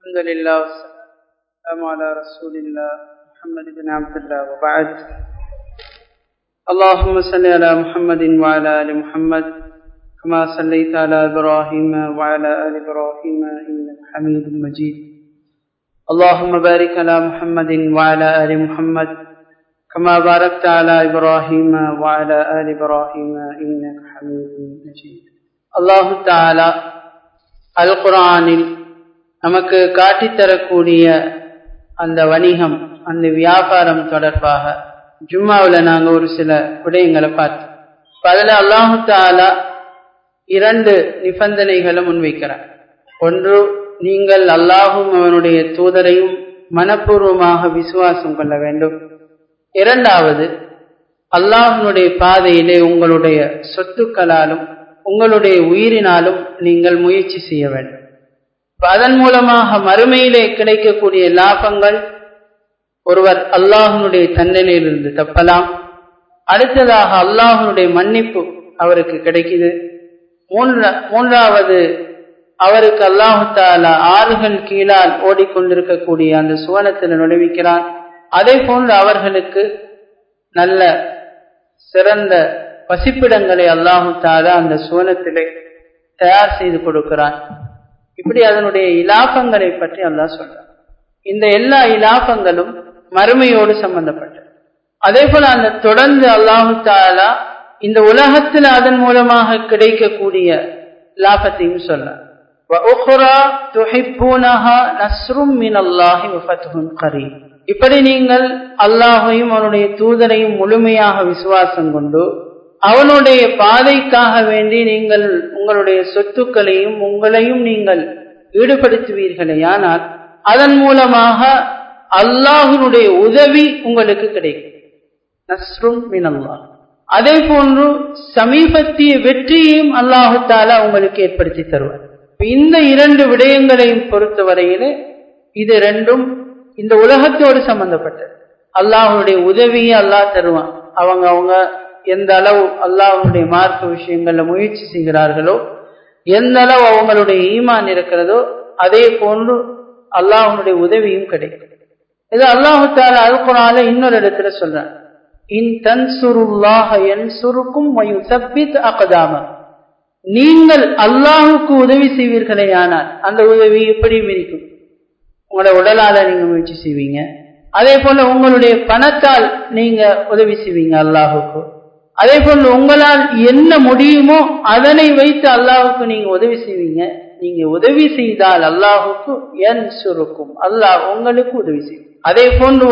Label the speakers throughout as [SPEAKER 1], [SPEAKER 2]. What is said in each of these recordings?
[SPEAKER 1] الحمد لله والسلام على رسول الله محمد بن عبد الله وبعد اللهم صل على محمد وعلى ال محمد كما صليت على ابراهيم وعلى ال ابراهيم انك حميد مجيد اللهم بارك على محمد وعلى ال محمد كما باركت على ابراهيم وعلى ال ابراهيم انك حميد مجيد الله تعالى அல்குரானில் நமக்கு காட்டித்தரக்கூடிய அந்த வணிகம் அந்த வியாபாரம் தொடர்பாக ஜும்மாவில் நாங்கள் ஒரு சில விடயங்களை பார்த்தோம் அதில் அல்லாஹு தாலா இரண்டு நிபந்தனைகளை முன்வைக்கிறார் ஒன்று நீங்கள் அல்லாஹும் அவனுடைய தூதரையும் மனப்பூர்வமாக விசுவாசம் கொள்ள வேண்டும் இரண்டாவது அல்லாஹனுடைய பாதையிலே உங்களுடைய சொத்துக்களாலும் உங்களுடைய உயிரினாலும் நீங்கள் முயற்சி செய்ய வேண்டும் அதன் மூலமாக மறுமையிலே கிடைக்கக்கூடிய லாபங்கள் ஒருவர் அல்லாஹனுடைய தண்டனையிலிருந்து தப்பலாம் அடுத்ததாக அல்லாஹனுடைய மன்னிப்பு அவருக்கு கிடைக்குது மூன்றா மூன்றாவது அவருக்கு அல்லாஹு தாலா ஆறுகள் கீழால் ஓடிக்கொண்டிருக்கக்கூடிய அந்த சுவனத்தில் நுழைவிக்கிறான் அதே போன்று அவர்களுக்கு நல்ல சிறந்த வசிப்பிடங்களை அல்லாஹு தாலா அந்த சுவனத்திலே தயார் செய்து கொடுக்கிறான் இப்படி அதனுடைய இலாபங்களை பற்றி அல்லாஹ் சொல்றான் இந்த எல்லா இலாபங்களும் மறுமையோடு சம்பந்தப்பட்டது அதே போல அந்த தொடர்ந்து அல்லாஹு தாலா இந்த உலகத்தில் அதன் மூலமாக கிடைக்கக்கூடிய லாபத்தையும் சொல்றான் இப்படி நீங்கள் அல்லாஹையும் அவனுடைய தூதரையும் முழுமையாக விசுவாசம் கொண்டு அவனுடைய பாதைக்காக வேண்டி நீங்கள் உங்களுடைய சொத்துக்களையும் உங்களையும் நீங்கள் ஈடுபடுத்துவீர்களே ஆனால் அதன் மூலமாக அல்லாஹனுடைய உதவி உங்களுக்கு கிடைக்கும் நஸ்ரும் மினல்லா அதே போன்று சமீபத்திய வெற்றியையும் அல்லாஹு தாலா உங்களுக்கு ஏற்படுத்தி தருவார் இந்த இரண்டு விடயங்களையும் பொறுத்தவரையிலே இது ரெண்டும் இந்த உலகத்தோடு சம்பந்தப்பட்டது அல்லாஹனுடைய உதவியை அல்லாஹ் தருவான் அவங்க அவங்க எந்த அளவு அல்லாஹனுடைய மார்க்க விஷயங்கள்ல முயற்சி செய்கிறார்களோ எந்த அளவு அவங்களுடைய ஈமான் இருக்கிறதோ அதே போன்று அல்லாஹனுடைய உதவியும் கிடைக்கும் இது அல்லாஹு தால அல்குரால இன்னொரு இடத்துல சொல்றான் இன் தன்சுருல்லாஹ என் சுருக்கும் அகதாம நீங்கள் அல்லாஹுக்கு உதவி செய்வீர்களே ஆனால் அந்த உதவி எப்படி இருக்கும் உங்களோட உடலால நீங்க முயற்சி செய்வீங்க அதே போல உங்களுடைய பணத்தால் நீங்க உதவி செய்வீங்க அல்லாஹுக்கு அதே போல் உங்களால் என்ன முடியுமோ அதனை வைத்து அல்லாஹுக்கு நீங்க உதவி செய்வீங்க நீங்க உதவி செய்தால் அல்லாஹுக்கு என் சுருக்கும் அல்லாஹ் உங்களுக்கு உதவி செய்யும் அதே போன்று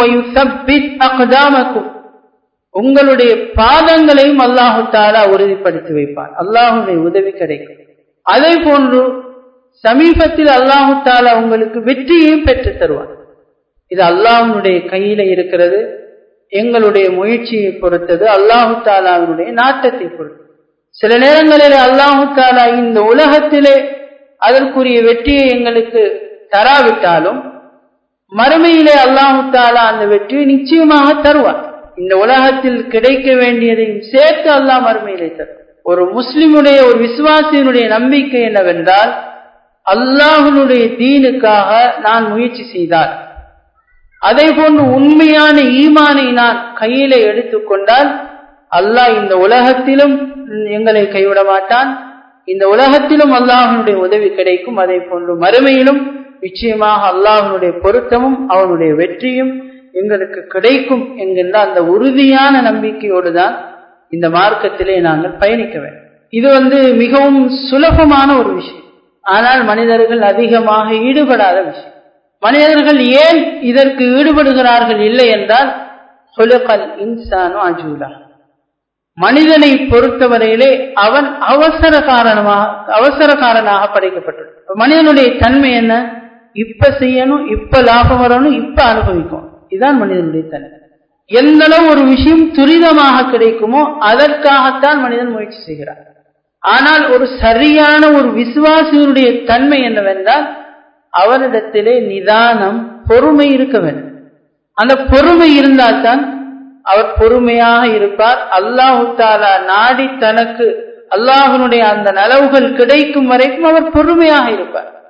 [SPEAKER 1] அகதாமக்கும் உங்களுடைய பாதங்களையும் அல்லாஹு தாலா உறுதிப்படுத்தி வைப்பான் அல்லாஹுடைய உதவி கிடைக்கும் அதே போன்று சமீபத்தில் அல்லாஹு தாலா உங்களுக்கு வெற்றியையும் பெற்று தருவான் இது அல்லாஹனுடைய கையில இருக்கிறது எங்களுடைய முயற்சியை பொறுத்தது அல்லாஹு தாலாவினுடைய நாட்டத்தை பொறுத்தது சில நேரங்களில் அல்லாஹு தாலா இந்த உலகத்திலே அதற்குரிய வெற்றியை எங்களுக்கு தராவிட்டாலும் மறுமையிலே அல்லாஹு தாலா அந்த வெற்றியை நிச்சயமாக தருவார் இந்த உலகத்தில் கிடைக்க வேண்டியதையும் சேர்த்து அல்லாஹ் மறுமையிலே தரும் ஒரு முஸ்லிமுடைய ஒரு விசுவாசியினுடைய நம்பிக்கை என்னவென்றால் அல்லாஹனுடைய தீனுக்காக நான் முயற்சி செய்தால் அதே போன்று உண்மையான ஈமானை நான் கையில எடுத்துக்கொண்டால் அல்லாஹ் இந்த உலகத்திலும் எங்களை கைவிட மாட்டான் இந்த உலகத்திலும் அல்லாஹனுடைய உதவி கிடைக்கும் அதே போன்று மறுமையிலும் நிச்சயமாக அல்லாஹனுடைய பொருத்தமும் அவனுடைய வெற்றியும் எங்களுக்கு கிடைக்கும் என்கின்ற அந்த உறுதியான நம்பிக்கையோடு தான் இந்த மார்க்கத்திலே நாங்கள் பயணிக்க வேண்டும் இது வந்து மிகவும் சுலபமான ஒரு விஷயம் ஆனால் மனிதர்கள் அதிகமாக ஈடுபடாத விஷயம் மனிதர்கள் ஏன் இதற்கு ஈடுபடுகிறார்கள் இல்லை என்றால் சொலுகல் இன்சானு அஜூலா மனிதனை பொறுத்தவரையிலே அவன் அவசர காரணமாக அவசரக்காரனாக படைக்கப்பட்டுள்ளான் மனிதனுடைய தன்மை என்ன இப்ப செய்யணும் இப்ப லாபம் வரணும் இப்ப அனுபவிக்கும் இதுதான் மனிதனுடைய தன்மை எந்த அளவு ஒரு விஷயம் துரிதமாக கிடைக்குமோ அதற்காகத்தான் மனிதன் முயற்சி செய்கிறான் ஆனால் ஒரு சரியான ஒரு விசுவாசியினுடைய தன்மை என்னவென்றால் அவரிடத்திலே நிதானம் பொறுமை இருக்க வேண்டும் அந்த பொறுமை இருந்தால்தான் அவர் பொறுமையாக இருப்பார் அல்லாஹு தாலா நாடி தனக்கு அல்லாஹனுடைய அந்த நலவுகள் கிடைக்கும் வரைக்கும் அவர் பொறுமையாக இருப்பார்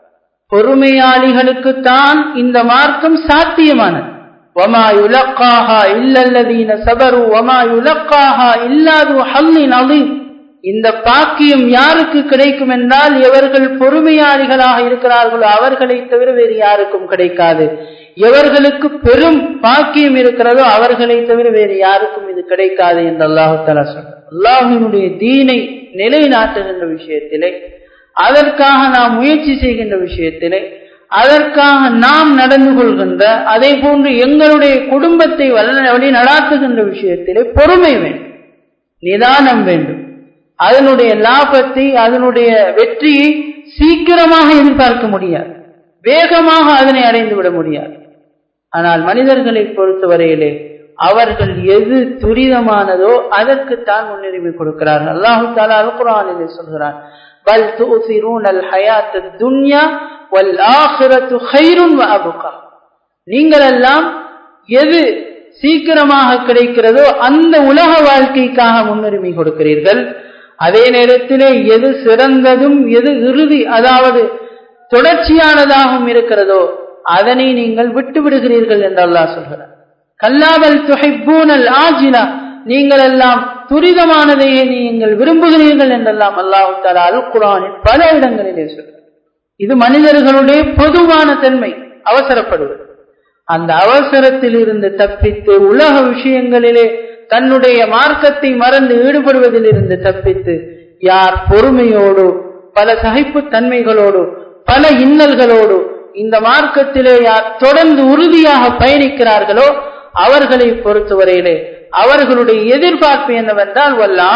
[SPEAKER 1] பொறுமையாளிகளுக்குத்தான் இந்த மார்க்கம் சாத்தியமானது وما يلقاها إلا الذين صبروا وما يلقاها إلا ذو حظ عظيم இந்த பாக்கியம் யாருக்கு கிடைக்கும் என்றால் எவர்கள் பொறுமையாளிகளாக இருக்கிறார்களோ அவர்களை தவிர வேறு யாருக்கும் கிடைக்காது எவர்களுக்கு பெரும் பாக்கியம் இருக்கிறதோ அவர்களை தவிர வேறு யாருக்கும் இது கிடைக்காது என்று அல்லாஹு தலா சொல்ற அல்லாஹினுடைய தீனை நிலைநாட்டுகின்ற விஷயத்திலே அதற்காக நாம் முயற்சி செய்கின்ற விஷயத்திலே அதற்காக நாம் நடந்து கொள்கின்ற அதே போன்று எங்களுடைய குடும்பத்தை வழி நடாத்துகின்ற விஷயத்திலே பொறுமை வேண்டும் நிதானம் வேண்டும் அதனுடைய லாபத்தை அதனுடைய வெற்றியை சீக்கிரமாக எதிர்பார்க்க முடியாது வேகமாக அதனை அடைந்து விட முடியாது ஆனால் மனிதர்களை பொறுத்தவரையிலே அவர்கள் எது துரிதமானதோ அதற்குத்தான் முன்னுரிமை கொடுக்கிறார்கள் அல்லாஹு தாலா அல் குரானிலே சொல்கிறான் பல் துசிரூன் அல் ஹயாத் துன்யா வல் ஆஹிரத்து ஹைருன் அபுகா நீங்கள் எல்லாம் எது சீக்கிரமாக கிடைக்கிறதோ அந்த உலக வாழ்க்கைக்காக முன்னுரிமை கொடுக்கிறீர்கள் அதே நேரத்திலே எது சிறந்ததும் எது இறுதி அதாவது தொடர்ச்சியானதாகவும் இருக்கிறதோ அதனை நீங்கள் விட்டு விடுகிறீர்கள் என்று அல்லாஹ் சொல்கிறார் கல்லாவல் துஹைப்பூனல் ஆஜிலா நீங்கள் எல்லாம் துரிதமானதையே நீங்கள் விரும்புகிறீர்கள் என்றெல்லாம் அல்லாஹு தாலா அல் குரானில் பல இடங்களிலே சொல்கிறார் இது மனிதர்களுடைய பொதுவான தன்மை அவசரப்படுவது அந்த அவசரத்தில் இருந்து தப்பித்து உலக விஷயங்களிலே தன்னுடைய மார்க்கத்தை மறந்து ஈடுபடுவதில் இருந்து தப்பித்து யார் பொறுமையோடு பல சகிப்பு தன்மைகளோடு பல இன்னல்களோடு இந்த மார்க்கத்திலே யார் தொடர்ந்து உறுதியாக பயணிக்கிறார்களோ அவர்களை பொறுத்தவரையிலே அவர்களுடைய எதிர்பார்ப்பு என்னவென்றால்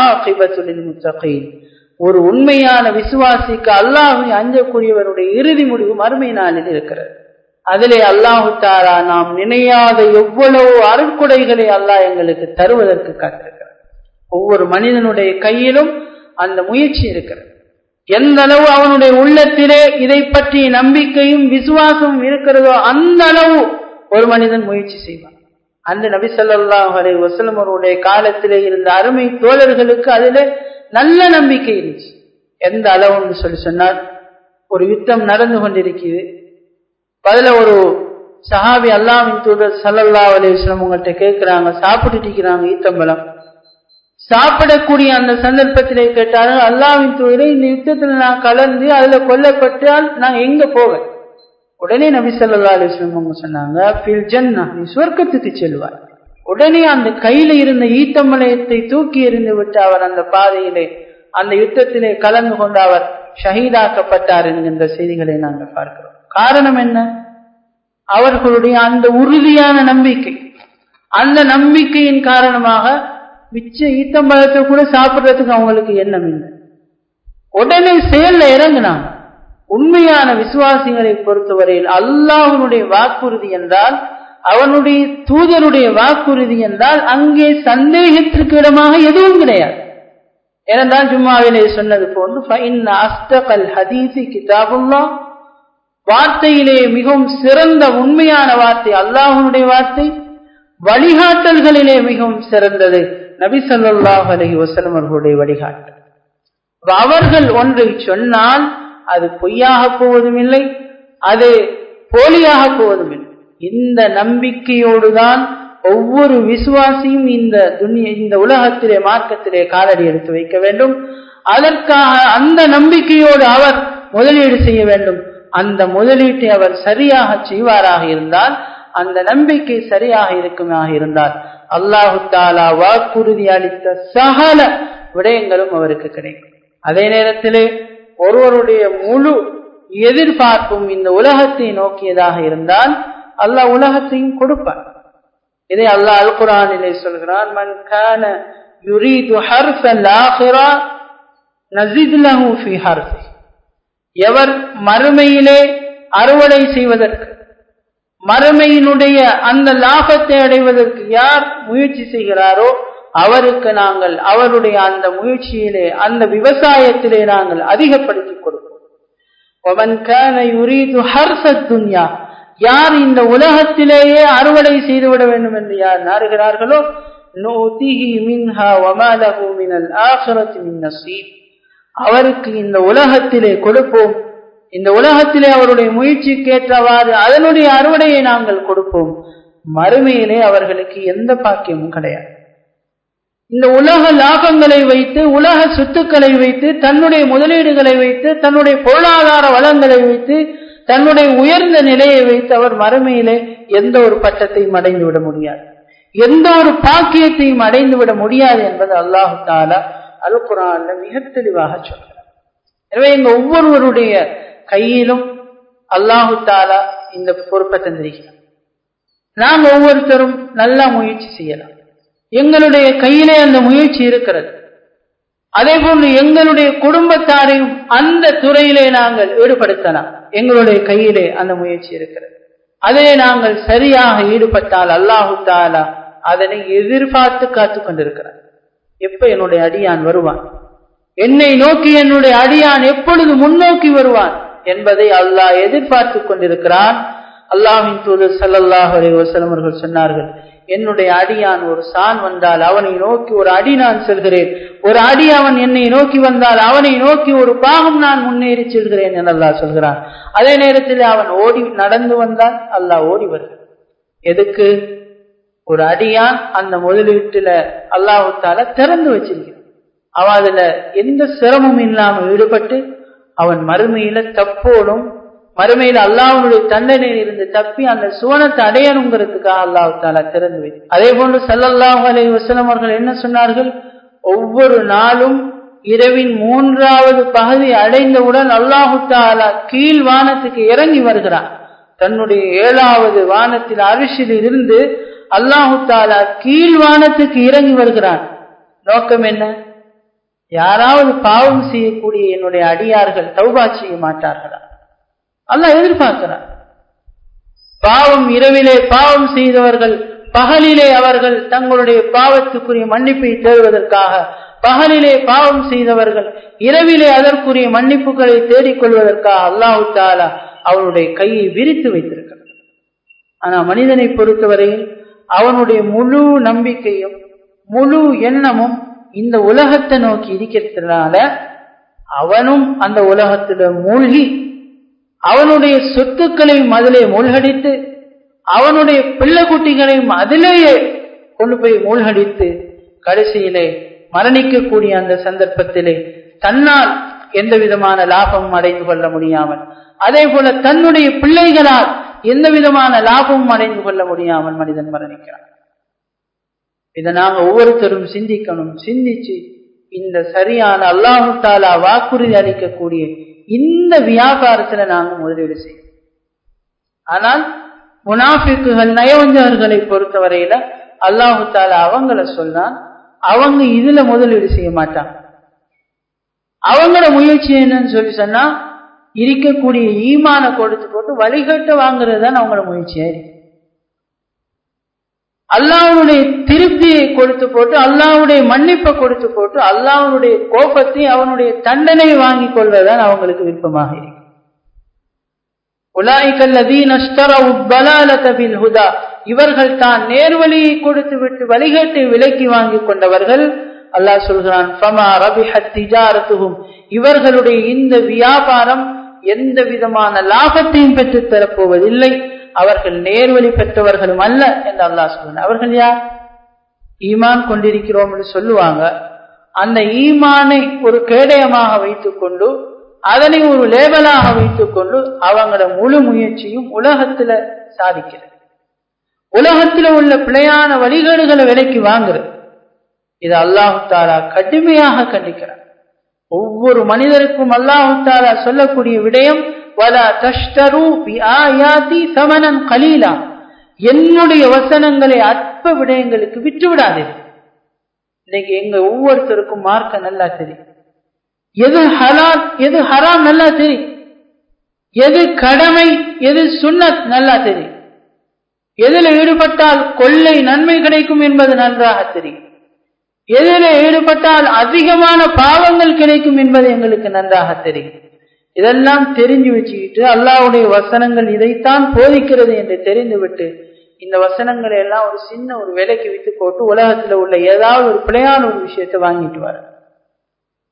[SPEAKER 1] முத்தகையின் ஒரு உண்மையான விசுவாசிக்கு அல்லாஹை அஞ்சக்கூடியவருடைய இறுதி முடிவு மறுமை நாளில் இருக்கிறது அதிலே அல்லாஹு தாரா நாம் நினையாத எவ்வளவு அருட்கொடைகளை அல்லாஹ் எங்களுக்கு தருவதற்கு காத்திருக்கிறார் ஒவ்வொரு மனிதனுடைய கையிலும் அந்த முயற்சி இருக்கிறது எந்த அளவு அவனுடைய உள்ளத்திலே இதை பற்றிய நம்பிக்கையும் விசுவாசமும் இருக்கிறதோ அந்த அளவு ஒரு மனிதன் முயற்சி செய்வான் அந்த நபி சொல்லாஹ் அலை வசலம் அவருடைய காலத்திலே இருந்த அருமை தோழர்களுக்கு அதில் நல்ல நம்பிக்கை இருந்துச்சு எந்த அளவுன்னு சொல்லி சொன்னால் ஒரு யுத்தம் நடந்து கொண்டிருக்குது பதில ஒரு சஹாபி அல்லாவின் தூதர் சல்லல்லா அலிஸ்லாம் உங்கள்கிட்ட கேட்கிறாங்க சாப்பிட்டுட்டு இருக்கிறாங்க ஈத்தம்பலம் சாப்பிடக்கூடிய அந்த சந்தர்ப்பத்திலே கேட்டார்கள் அல்லாவின் தூதரை இந்த யுத்தத்தில் நான் கலந்து அதுல கொல்லப்பட்டால் நான் எங்க போவேன் உடனே நபி சல்லா அலிஸ்லாம் அவங்க சொன்னாங்க பில் ஜன்னா நீ சொர்க்கத்துக்கு செல்வாய் உடனே அந்த கையில இருந்த ஈத்தம்பலயத்தை தூக்கி எறிந்து விட்டு அவர் அந்த பாதையிலே அந்த யுத்தத்திலே கலந்து கொண்டு அவர் ஷஹீதாக்கப்பட்டார் என்கின்ற செய்திகளை நாங்கள் பார்க்கிறோம் காரணம் என்ன அவர்களுடைய அந்த உறுதியான நம்பிக்கை அந்த நம்பிக்கையின் காரணமாக மிச்ச ஈத்தம்பழத்தை கூட சாப்பிடுறதுக்கு அவங்களுக்கு எண்ணம் இல்லை உடனே செயல்ல இறங்கினாங்க உண்மையான விசுவாசிகளை பொறுத்தவரையில் அல்லாஹனுடைய வாக்குறுதி என்றால் அவனுடைய தூதருடைய வாக்குறுதி என்றால் அங்கே சந்தேகத்திற்கு இடமாக எதுவும் கிடையாது ஏனென்றால் ஜும்மாவிலே சொன்னது போன்று அஸ்தகல் ஹதீசி கிதாபுல்லா வார்த்தையிலே மிகவும் சிறந்த உண்மையான வார்த்தை அல்லாஹனுடைய வார்த்தை வழிகாட்டல்களிலே மிகவும் சிறந்தது நபி சொல்லாஹ் அலஹி வசலம் அவர்களுடைய வழிகாட்டல் அவர்கள் ஒன்றை சொன்னால் அது பொய்யாக போவதும் இல்லை அது போலியாக போவதும் இல்லை இந்த நம்பிக்கையோடு தான் ஒவ்வொரு விசுவாசியும் இந்த துணிய இந்த உலகத்திலே மார்க்கத்திலே காலடி எடுத்து வைக்க வேண்டும் அதற்காக அந்த நம்பிக்கையோடு அவர் முதலீடு செய்ய வேண்டும் அந்த முதலீட்டை அவர் சரியாக செய்வாராக இருந்தால் அந்த நம்பிக்கை சரியாக இருக்குமாக இருந்தால் அல்லாஹு தாலா வாக்குறுதி அளித்த சகல விடயங்களும் அவருக்கு கிடைக்கும் அதே நேரத்திலே ஒருவருடைய முழு எதிர்பார்ப்பும் இந்த உலகத்தை நோக்கியதாக இருந்தால் அல்லாஹ் உலகத்தையும் கொடுப்பார் இதை அல்லாஹ் அல் குரானிலே சொல்கிறான் மன் கான யுரீது ஹர்ஃபல் ஆஹிரா நஸித் லஹு ஃபி ஹர்ஃபி எவர் மறுமையிலே அறுவடை செய்வதற்கு மறுமையினுடைய அந்த லாபத்தை அடைவதற்கு யார் முயற்சி செய்கிறாரோ அவருக்கு நாங்கள் அவருடைய அந்த முயற்சியிலே அந்த விவசாயத்திலே நாங்கள் அதிகப்படுத்தி கொடுப்போம் துன்யா யார் இந்த உலகத்திலேயே அறுவடை செய்துவிட வேண்டும் என்று யார் நாடுகிறார்களோ அவருக்கு இந்த உலகத்திலே கொடுப்போம் இந்த உலகத்திலே அவருடைய முயற்சிக்கேற்றவாறு அதனுடைய அறுவடையை நாங்கள் கொடுப்போம் மறுமையிலே அவர்களுக்கு எந்த பாக்கியமும் கிடையாது இந்த உலக லாபங்களை வைத்து உலக சொத்துக்களை வைத்து தன்னுடைய முதலீடுகளை வைத்து தன்னுடைய பொருளாதார வளங்களை வைத்து தன்னுடைய உயர்ந்த நிலையை வைத்து அவர் மறுமையிலே எந்த ஒரு பட்டத்தையும் அடைந்து விட முடியாது எந்த ஒரு பாக்கியத்தையும் அடைந்து விட முடியாது என்பது அல்லாஹு தாலா அல் குரான்ல மிக தெளிவாக சொல்கிறார் எனவே எங்க ஒவ்வொருவருடைய கையிலும் அல்லாஹு தாலா இந்த பொறுப்பை தந்திருக்கிறார் நாம் ஒவ்வொருத்தரும் நல்லா முயற்சி செய்யலாம் எங்களுடைய கையிலே அந்த முயற்சி இருக்கிறது அதே போன்று எங்களுடைய குடும்பத்தாரையும் அந்த துறையிலே நாங்கள் ஈடுபடுத்தலாம் எங்களுடைய கையிலே அந்த முயற்சி இருக்கிறது அதிலே நாங்கள் சரியாக ஈடுபட்டால் அல்லாஹு தாலா அதனை எதிர்பார்த்து காத்து கொண்டிருக்கிறார் எப்ப என்னுடைய அடியான் வருவான் என்னை நோக்கி என்னுடைய அடியான் எப்பொழுது முன்னோக்கி வருவான் என்பதை அல்லாஹ் எதிர்பார்த்து கொண்டிருக்கிறான் அல்லாஹின் தூதர் சல்லல்லாஹ் அலி வசலம் அவர்கள் சொன்னார்கள் என்னுடைய அடியான் ஒரு சான் வந்தால் அவனை நோக்கி ஒரு அடி நான் செல்கிறேன் ஒரு அடி அவன் என்னை நோக்கி வந்தால் அவனை நோக்கி ஒரு பாகம் நான் முன்னேறி செல்கிறேன் என அல்லாஹ் சொல்கிறான் அதே நேரத்தில் அவன் ஓடி நடந்து வந்தால் அல்லாஹ் ஓடி வருகிறான் எதுக்கு ஒரு அடியான் அந்த முதலீட்டுல அல்லாஹுத்தால திறந்து வச்சிருக்கிறான் அவன் அதுல எந்த சிரமமும் இல்லாமல் ஈடுபட்டு அவன் மறுமையில தப்போடும் மறுமையில் அல்லாஹனுடைய தண்டனையில் இருந்து தப்பி அந்த சுவனத்தை அடையணுங்கிறதுக்காக அல்லாஹு தாலா திறந்து வை அதே போன்று சல்லல்லாஹு அலை வசலம் அவர்கள் என்ன சொன்னார்கள் ஒவ்வொரு நாளும் இரவின் மூன்றாவது பகுதி அடைந்தவுடன் அல்லாஹு தாலா கீழ் வானத்துக்கு இறங்கி வருகிறான் தன்னுடைய ஏழாவது வானத்தில் அரிசியில் இருந்து அல்லாஹு தாலா கீழ் வானத்துக்கு இறங்கி வருகிறான் நோக்கம் என்ன யாராவது பாவம் செய்யக்கூடிய என்னுடைய அடியார்கள் தௌபா செய்ய மாட்டார்களா அல்லாஹ் எதிர்பார்க்கிறார் பாவம் இரவிலே பாவம் செய்தவர்கள் பகலிலே அவர்கள் தங்களுடைய பாவத்துக்குரிய மன்னிப்பை தேடுவதற்காக பகலிலே பாவம் செய்தவர்கள் இரவிலே அதற்குரிய மன்னிப்புகளை தேடிக்கொள்வதற்காக அல்லாஹு தாலா அவனுடைய கையை விரித்து வைத்திருக்கிறார் ஆனா மனிதனை பொறுத்தவரையில் அவனுடைய முழு நம்பிக்கையும் முழு எண்ணமும் இந்த உலகத்தை நோக்கி இருக்கிறதுனால அவனும் அந்த உலகத்தில மூழ்கி அவனுடைய சொத்துக்களையும் அதிலே மூழ்கடித்து அவனுடைய பிள்ளை குட்டிகளையும் அதிலேயே கொண்டு போய் மூழ்கடித்து கடைசியிலே மரணிக்கக்கூடிய அந்த சந்தர்ப்பத்திலே தன்னால் எந்த விதமான லாபமும் அடைந்து கொள்ள முடியாமல் அதே போல தன்னுடைய பிள்ளைகளால் எந்த விதமான லாபமும் அடைந்து கொள்ள முடியாமல் மனிதன் மரணிக்கிறான் இதை நாங்க ஒவ்வொருத்தரும் சிந்திக்கணும் சிந்திச்சு இந்த சரியான அல்லாஹு தாலா வாக்குறுதி அளிக்கக்கூடிய இந்த வியாபாரத்துல நாங்க முதலீடு செய்யும் ஆனால் முனாஃபிக்குகள் நயவஞ்சகர்களை பொறுத்தவரையில அல்லாஹு தாலா அவங்கள சொன்னான் அவங்க இதுல முதலீடு செய்ய மாட்டாங்க அவங்களோட முயற்சி என்னன்னு சொல்லி சொன்னா இருக்கக்கூடிய ஈமான கொடுத்து போட்டு வழிகட்ட வாங்குறது தான் அவங்களோட முயற்சியா இருக்கு அல்லாவுடைய திருப்தியை கொடுத்து போட்டு அல்லாவுடைய மன்னிப்பை கொடுத்து போட்டு அல்லாவுடைய கோபத்தை அவனுடைய தண்டனை வாங்கிக் கொள்வதுதான் அவங்களுக்கு விருப்பமாக இருக்கு ஹுதா இவர்கள் தான் நேர்வழியை கொடுத்து விட்டு வழிகேட்டை விலக்கி வாங்கி கொண்டவர்கள் அல்லாஹ் சொல்கிறான் இவர்களுடைய இந்த வியாபாரம் எந்த விதமான லாபத்தையும் பெற்றுத் தரப்போவதில்லை அவர்கள் நேர்வழி பெற்றவர்களும் அல்ல என்று அல்லாஹ் சொல்றான் அவர்கள் யார் ஈமான் கொண்டிருக்கிறோம் என்று சொல்லுவாங்க அந்த ஈமானை ஒரு கேடயமாக வைத்துக் கொண்டு அதனை ஒரு லேபலாக வைத்துக் கொண்டு அவங்களோட முழு முயற்சியும் உலகத்துல சாதிக்கிறது உலகத்துல உள்ள பிழையான வழிகேடுகளை விலைக்கு வாங்குறது இது அல்லாஹு தாலா கடுமையாக கண்டிக்கிறார் ஒவ்வொரு மனிதருக்கும் அல்லாஹு தாலா சொல்லக்கூடிய விடயம் வலா தஷ்டரு பி ஆயாதி சமனன் கலீலா என்னுடைய வசனங்களை அற்ப விடயங்களுக்கு விட்டு விடாதீர்கள் இன்னைக்கு எங்க ஒவ்வொருத்தருக்கும் மார்க்க நல்லா தெரியும் எது ஹலால் எது ஹராம் நல்லா தெரியும் எது கடமை எது சுண்ணத் நல்லா தெரியும் எதில் ஈடுபட்டால் கொள்ளை நன்மை கிடைக்கும் என்பது நன்றாக தெரியும் எதில் ஈடுபட்டால் அதிகமான பாவங்கள் கிடைக்கும் என்பது எங்களுக்கு நன்றாக தெரியும் இதெல்லாம் தெரிஞ்சு வச்சுக்கிட்டு அல்லாவுடைய வசனங்கள் இதைத்தான் போதிக்கிறது என்று தெரிந்துவிட்டு இந்த வசனங்களை எல்லாம் ஒரு சின்ன ஒரு விலைக்கு வித்து போட்டு உலகத்துல உள்ள ஏதாவது ஒரு பிழையான ஒரு விஷயத்தை வாங்கிட்டு வர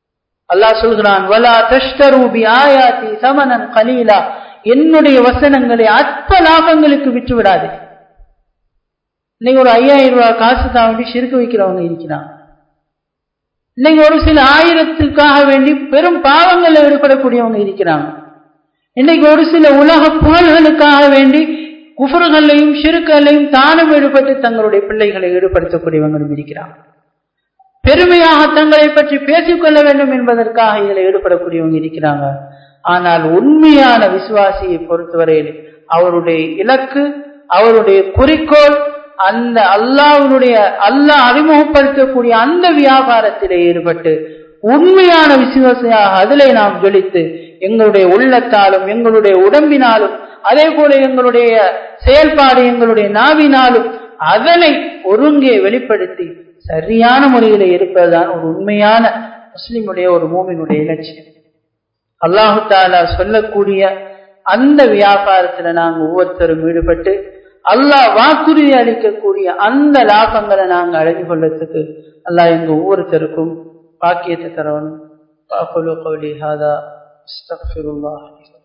[SPEAKER 1] அல்லாஹ் சொல்கிறான் வலா தஷ்டரு பி ஆயாத்தி சமனன் கலீலா என்னுடைய வசனங்களை அற்ப லாபங்களுக்கு விற்று விடாது இன்னைக்கு ஒரு ஐயாயிரம் ரூபாய் காசு தான் வேண்டி சிறுக்கு வைக்கிறவங்க இருக்கிறாங்க இன்னைக்கு ஒரு சில ஆயிரத்துக்காக வேண்டி பெரும் பாவங்களில் ஈடுபடக்கூடியவங்க இருக்கிறாங்க இன்னைக்கு ஒரு சில உலக புகழ்களுக்காக வேண்டி குஃபர்களையும் சிறுக்களையும் தானும் ஈடுபட்டு தங்களுடைய பிள்ளைகளை ஈடுபடுத்தக்கூடியவங்களும் இருக்கிறாங்க பெருமையாக தங்களை பற்றி பேசிக்கொள்ள வேண்டும் என்பதற்காக இதில் ஈடுபடக்கூடியவங்க இருக்கிறாங்க ஆனால் உண்மையான விசுவாசியை பொறுத்தவரையில் அவருடைய இலக்கு அவருடைய குறிக்கோள் அந்த அல்லாவுடைய அல்லாஹ் அறிமுகப்படுத்தக்கூடிய அந்த வியாபாரத்திலே ஈடுபட்டு உண்மையான விசுவாசியாக அதிலே நாம் ஜொலித்து எங்களுடைய உள்ளத்தாலும் எங்களுடைய உடம்பினாலும் அதே போல எங்களுடைய செயல்பாடு எங்களுடைய நாவினாலும் அதனை ஒருங்கே வெளிப்படுத்தி சரியான முறையில் இருப்பதுதான் ஒரு உண்மையான முஸ்லிமுடைய ஒரு மூமினுடைய இலட்சியம் அல்லாஹு தாலா சொல்லக்கூடிய அந்த வியாபாரத்துல நாங்க ஒவ்வொருத்தரும் ஈடுபட்டு அல்லாஹ் வாக்குறுதி அளிக்கக்கூடிய அந்த லாபங்களை நாங்க அடைந்து கொள்ளறதுக்கு அல்லாஹ் எங்க ஒவ்வொருத்தருக்கும் பாக்கியத்தை தரணும் قولي هذا استغفر الله